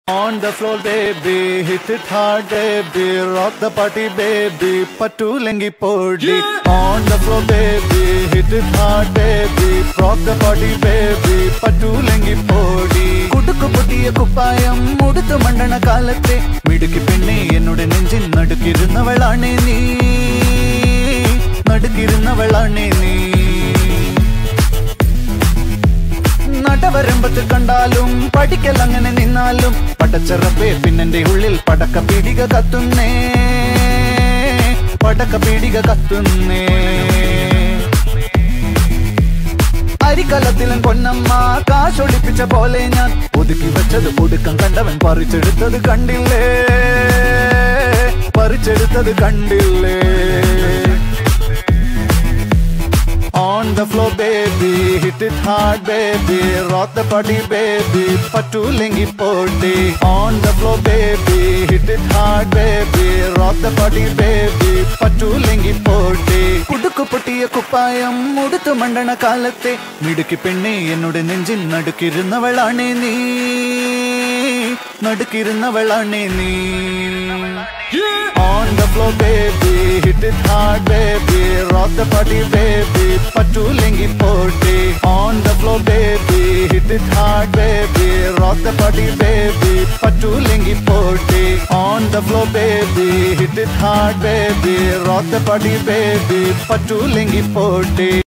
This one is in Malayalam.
On the floor, baby, hit it hard, baby, rock the party, baby, പറ്റൂലെങ്കി പൊടി. On the floor, baby, hit it hard, baby, rock the party, baby, പറ്റൂലെങ്കി പൊടി. കുടുക്കു പൊട്ടിയ കുപ്പായം മുടുത്തു മണ്ടണ കാലത്തെ മിടുക്കി പെണ്ണെ എന്നോട് നെഞ്ചിൻ നടുക്കിരുന്നവളാണേ നീ നടുക്കിരുന്നവളാണേ നീ നടവരമ്പത്ത് കണ്ടാലും പഠിക്കൽ അങ്ങനെ നിന്നാലും പടച്ചറപ്പേ പിന്നെന്റെ ഉള്ളിൽ പടക്ക പീടിക കത്തുന്നേ പടക്ക പീടിക കത്തുന്നേ അരിക്കലത്തിലും പൊന്നമ്മ കാശൊളിപ്പിച്ച പോലെ ഞാൻ ഒതുക്കി വെച്ചത് ഒടുക്കം കണ്ടവൻ പറിച്ചെടുത്തത് കണ്ടില്ലേ പറിച്ചെടുത്തത് കണ്ടില്ലേ On the floor, baby, hit it hard, baby, rock the party, baby, പറ്റൂലെങ്കി പൊടി. On the floor, baby, hit it hard, baby, rock the party, baby, പറ്റൂലെങ്കി പൊടി. കുടുക്കു പൊട്ടിയ കുപ്പായം മുടുത്തു മണ്ടണ കാലത്തെ മിടുക്കി പെണ്ണെ എന്നോട് നെഞ്ചിൻ നടുക്കിരുന്നവളാണേ നീ നടുക്കിരുന്നവളാണേ നീ On the floor, baby, hit it hard, baby, rock the party, baby, പറ്റൂലെങ്കി പൊടി. On the floor, baby, hit it hard, baby, rock the party, baby, പറ്റൂലെങ്കി പൊടി. On the floor, baby, hit it hard, baby, rock the party, baby, പറ്റൂലെങ്കി പൊടി.